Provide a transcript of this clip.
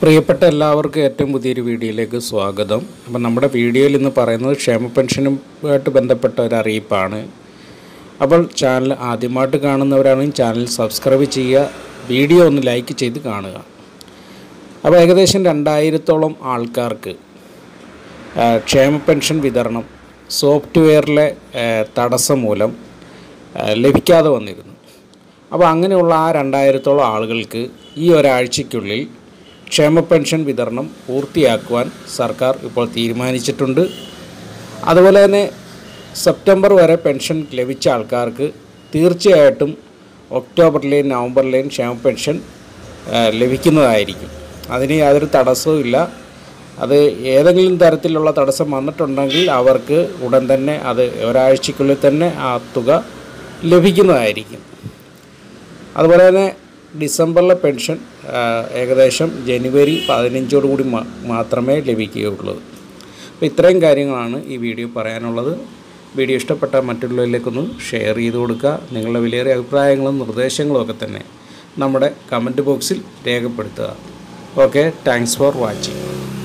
പ്രിയപ്പെട്ട എല്ലാവർക്കും ഏറ്റവും പുതിയൊരു വീഡിയോയിലേക്ക് സ്വാഗതം അപ്പം നമ്മുടെ വീഡിയോയിൽ ഇന്ന് പറയുന്നത് ക്ഷേമ പെൻഷനുമായിട്ട് ബന്ധപ്പെട്ട ഒരു അറിയിപ്പാണ് അപ്പോൾ ചാനൽ ആദ്യമായിട്ട് കാണുന്നവരാണെങ്കിൽ ചാനൽ സബ്സ്ക്രൈബ് ചെയ്യുക വീഡിയോ ഒന്ന് ലൈക്ക് ചെയ്ത് കാണുക അപ്പോൾ ഏകദേശം രണ്ടായിരത്തോളം ആൾക്കാർക്ക് ആ, ക്ഷേമ പെൻഷൻ വിതരണം സോഫ്റ്റ്വെയറിലെ ആ, തടസ്സം മൂലം ആ, ലഭിക്കാതെ വന്നിരുന്നു അപ്പോൾ അങ്ങനെയുള്ള ആ രണ്ടായിരത്തോളം ആളുകൾക്ക് ഈ ഒരാഴ്ചയ്ക്കുള്ളിൽ ക്ഷേമ പെൻഷൻ വിതരണം പൂർത്തിയാക്കുവാൻ സർക്കാർ ഇപ്പോൾ തീരുമാനിച്ചിട്ടുണ്ട് അതുപോലെ തന്നെ സെപ്റ്റംബർ വരെ പെൻഷൻ ലഭിച്ച ആൾക്കാർക്ക് തീർച്ചയായിട്ടും ഒക്ടോബറിലെയും നവംബറിലെയും ക്ഷേമ പെൻഷൻ ആ, ലഭിക്കുന്നതായിരിക്കും അതിന് യാതൊരു തടസ്സവും ഇല്ല അത് ഏതെങ്കിലും തരത്തിലുള്ള തടസ്സം വന്നിട്ടുണ്ടെങ്കിൽ അവർക്ക് ഉടൻ തന്നെ അത് ഒരാഴ്ചയ്ക്കുള്ളിൽ തന്നെ ആ തുക ലഭിക്കുന്നതായിരിക്കും അതുപോലെ തന്നെ ഡിസംബറിലെ പെൻഷൻ ആ, ഏകദേശം ജനുവരി പതിനഞ്ചോട് കൂടി മാ- മാത്രമേ ലഭിക്കുകയുള്ളൂ അപ്പോൾ ഇത്രയും കാര്യങ്ങളാണ് ഈ വീഡിയോ പറയാനുള്ളത് വീഡിയോ ഇഷ്ടപ്പെട്ട മറ്റുള്ളവരിലേക്കൊന്ന് ഷെയർ ചെയ്ത് കൊടുക്കുക നിങ്ങളുടെ വിലയേറിയ അഭിപ്രായങ്ങളും നിർദ്ദേശങ്ങളും ഒക്കെ തന്നെ നമ്മുടെ കമൻറ്റ് ബോക്സിൽ രേഖപ്പെടുത്തുക ഓക്കെ താങ്ക്സ് ഫോർ വാച്ചിങ്